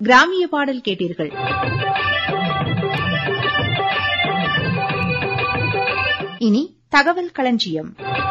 கிராமிய பாடல் கேட்டீர்கள் இனி தகவல் களஞ்சியம்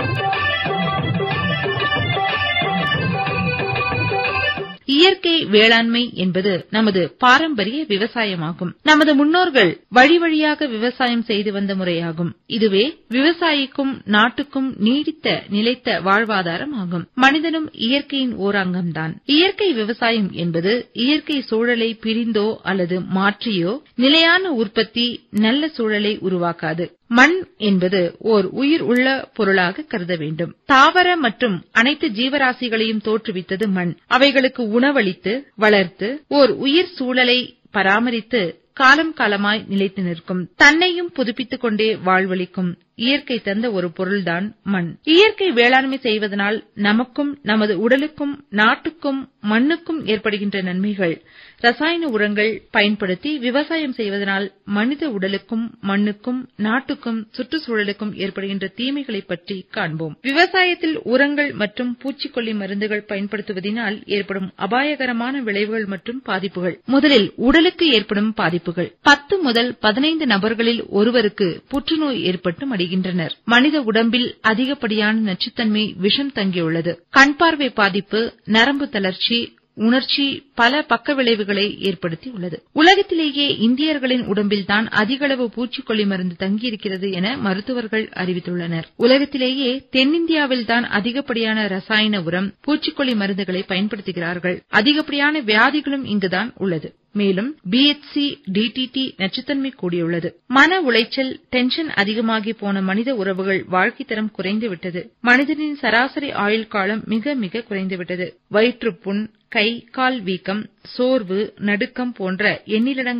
இயற்கை வேளாண்மை என்பது நமது பாரம்பரிய விவசாயமாகும் நமது முன்னோர்கள் வழி வழியாக விவசாயம் செய்து வந்த முறையாகும் இதுவே விவசாயிக்கும் நாட்டுக்கும் நீடித்த நிலைத்த வாழ்வாதாரம் ஆகும் மனிதனும் இயற்கையின் ஓர் அங்கம்தான் இயற்கை விவசாயம் என்பது இயற்கை சூழலை பிரிந்தோ அல்லது மாற்றியோ நிலையான உற்பத்தி நல்ல சூழலை உருவாக்காது மண் என்பது ஓர் உயிர் உள்ள பொருளாக கருத வேண்டும் தாவர மற்றும் அனைத்து ஜீவராசிகளையும் தோற்றுவித்தது மண் அவைகளுக்கு உணவளித்து வளர்த்து ஓர் உயிர் சூழலை பராமரித்து காலம் காலமாய் நிலைத்து நிற்கும் தன்னையும் புதுப்பித்துக் கொண்டே வாழ்வளிக்கும் இயற்கை தந்த ஒரு பொருள்தான் மண் இயற்கை வேளாண்மை செய்வதனால் நமக்கும் நமது உடலுக்கும் நாட்டுக்கும் மண்ணுக்கும் ஏற்படுகின்ற நன்மைகள் ரசாயன உரங்கள் பயன்படுத்தி விவசாயம் செய்வதனால் மனித உடலுக்கும் மண்ணுக்கும் நாட்டுக்கும் சுற்றுச்சூழலுக்கும் ஏற்படுகின்ற தீமைகளை பற்றி காண்போம் விவசாயத்தில் உரங்கள் மற்றும் பூச்சிக்கொல்லி மருந்துகள் பயன்படுத்துவதனால் ஏற்படும் அபாயகரமான விளைவுகள் மற்றும் பாதிப்புகள் முதலில் உடலுக்கு ஏற்படும் பாதிப்புகள் பத்து முதல் பதினைந்து நபர்களில் ஒருவருக்கு புற்றுநோய் ஏற்பட்டு மடிகின்றனர் மனித உடம்பில் அதிகப்படியான நச்சுத்தன்மை விஷம் தங்கியுள்ளது கண் பார்வை பாதிப்பு நரம்பு தளர்ச்சி உணர்ச்சி பல பக்க விளைவுகளை ஏற்படுத்தி உள்ளது உலகத்திலேயே இந்தியர்களின் உடம்பில்தான் அதிகளவு பூச்சிக்கொல்லி மருந்து தங்கியிருக்கிறது என மருத்துவர்கள் அறிவித்துள்ளனர் உலகத்திலேயே தென்னிந்தியாவில்தான் அதிகப்படியான ரசாயன உரம் பூச்சிக்கொல்லி மருந்துகளை பயன்படுத்துகிறார்கள் அதிகப்படியான வியாதிகளும் இங்குதான் உள்ளது மேலும் பிஎச்சி டிடிடி நச்சுத்தன்மை கூடியுள்ளது மன உளைச்சல் டென்ஷன் அதிகமாகி போன மனித உறவுகள் வாழ்க்கை தரம் குறைந்துவிட்டது மனிதனின் சராசரி ஆயுள் காலம் மிக மிக குறைந்துவிட்டது வயிற்றுப்புண் கை கால் வீக்கம் சோர்வு நடுக்கம் போன்ற எண்ணிலடங்க